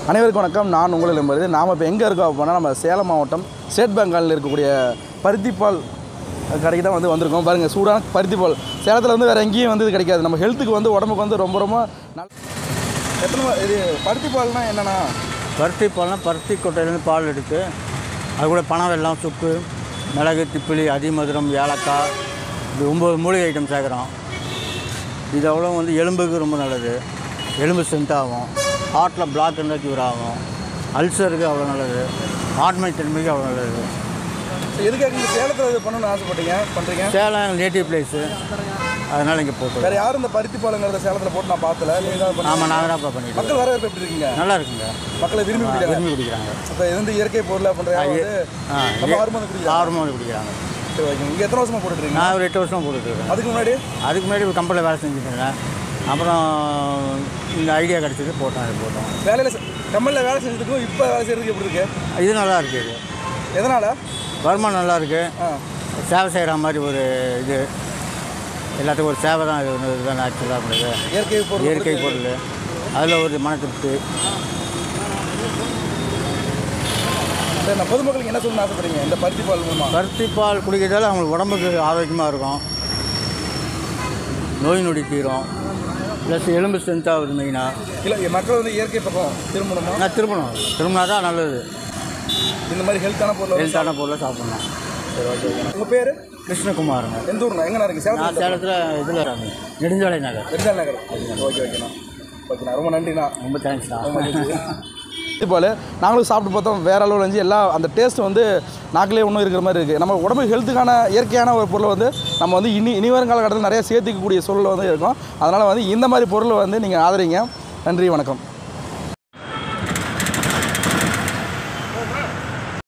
அனைவருக்கும் வணக்கம் நான் உங்களில் என்பது நாம் இப்போ எங்கே இருக்கோம் அப்படின்னா நம்ம சேலம் மாவட்டம் ஸ்டேட் பேங்காலில் இருக்கக்கூடிய பருத்திப்பால் கடைக்கு தான் வந்து வந்திருக்கோம் பாருங்கள் சூடான பருத்திப்பால் சேலத்தில் வந்து வேறு எங்கேயும் வந்து இது கிடைக்காது நம்ம ஹெல்த்துக்கு வந்து உடம்புக்கு வந்து ரொம்ப ரொம்ப நல்ல எத்தனை வா- இது பருத்திப்பால்னால் என்னென்னா பருத்தி பால்னா பருத்தி கொட்டையிலேருந்து பால் எடுத்து அது கூட பணம் வெல்லம் சுக்கு மிளகு திப்பிலி அதிமதுரம் ஏலக்காய் இது ஒம்பது மூலிகை ஐட்டம் சேர்க்குறோம் இது அவ்வளோ வந்து எலும்புக்கு ரொம்ப நல்லது எலும்பு ஸ்ட்ரென்த் ஆகும் ஹார்ட்டில் பிளாக் இருந்தால் க்யூர் ஆகும் அல்சருக்கு அவ்வளோ நல்லது ஆண்மை தன்மைக்கு அவ்வளோ நல்லது எதுக்காக இங்கே சேலத்தில் இது பண்ணணும்னு ஆசைப்பட்டீங்க பண்ணுறீங்க சேலம் நேட்டிவ் பிளேஸு அதனால் இங்கே போட்டு வேறு யாரும் இந்த பருத்திப்பாலுங்கிறத சேலத்தில் போட்டு நான் பார்த்தல நீங்கள் தான் பண்ணி- ஆமாம் நாங்கள் தான் பண்ணிட்டு மக்கள் வரவேற்பு எப்படி இருக்கீங்க நல்லா இருக்குங்க மக்களை விரும்பி குடிக்கிறாங்க விரும்பி குடிக்கிறாங்க இப்போ இது வந்து இயற்கை பொருளாக பண்ணுறாங்க வந்து ஆ நம்ம ஆர்வம் குடிக்கிறாங்க ஆர்வமாக குடிக்கிறாங்க சரி ஓகே இங்கே எத்தனை வருஷமாக போட்டுட்ருக்கீங்க நான் ஒரு எட்டு வருஷம் போட்டுட்ருக்கேன் அதுக்கு முன்னாடி அதுக்கு முன்னாடி ஒரு கம்பெனியில் வேலை செஞ்சுட்டு இருந்தேன் அப்புறம் இந்த ஐடியா கிடச்சிது போட்டோம் அது போட்டோம் வேலையில் கம்பெனியில் வேலை செஞ்சதுக்கும் இப்போ வேலை செய்கிறதுக்கு எப்படி இருக்கு இது நல்லா இருக்குது இது எதனால் வருமானம் நல்லா இருக்குது ஆ சேவை செய்கிற மாதிரி ஒரு இது எல்லாத்துக்கும் ஒரு சேவை தான் இது ஒன்று இதுதான் ஆக்சுவலாக நம்மளுக்கு இயற்கை பொருள் இயற்கை பொருள் அதில் ஒரு மன திருப்தி சரி நான் பொதுமக்களுக்கு என்ன சொல்லணும்னு ஆசைப்படுறீங்க இந்த பருத்தி பால் மூலமா பருத்தி பால் குடிக்கிறதால அவங்களுக்கு உடம்புக்கு ஆரோக்கியமாக இருக்கும் நோய் நொடி தீரும் ப்ளஸ் எலும்பு ஸ்ட்ரென்த் ஆகுது மெயினாக இல்லை மக்கள் வந்து இயற்கை பக்கம் திரும்பணுமா நான் திரும்பணும் திரும்பினா தான் நல்லது இந்த மாதிரி ஹெல்த்தான பொருள் வந்து ஹெல்த்தான பொருளை சாப்பிட்ணும் சரி ஓகே ஓகே உங்கள் பேர் கிருஷ்ணகுமாருங்க எந்த ஊர்ண்ணா எங்கண்ணா இருக்குது சேலம் நான் சேலத்தில் இதில் இருக்காங்க நெடுஞ்சாலை நகர் வெடிதால் நகர் ஓகே ஓகேண்ணா ஓகேண்ணா ரொம்ப நன்றிண்ணா ரொம்ப தேங்க்ஸ்ண்ணா பால் நாங்களும் சாப்பிட்டு பார்த்தோம் வேற அளவில் இருந்துச்சு எல்லாம் அந்த டேஸ்ட் வந்து நாக்கிலே ஒன்றும் இருக்கிற மாதிரி இருக்குது நம்ம உடம்பு ஹெல்த்துக்கான இயற்கையான ஒரு பொருளை வந்து நம்ம வந்து இனி இனி வரும் காலகட்டத்தில் நிறைய சேர்த்துக்கக்கூடிய சூழல் வந்து இருக்கும் அதனால் வந்து இந்த மாதிரி பொருளை வந்து நீங்கள் ஆதரிங்க நன்றி வணக்கம்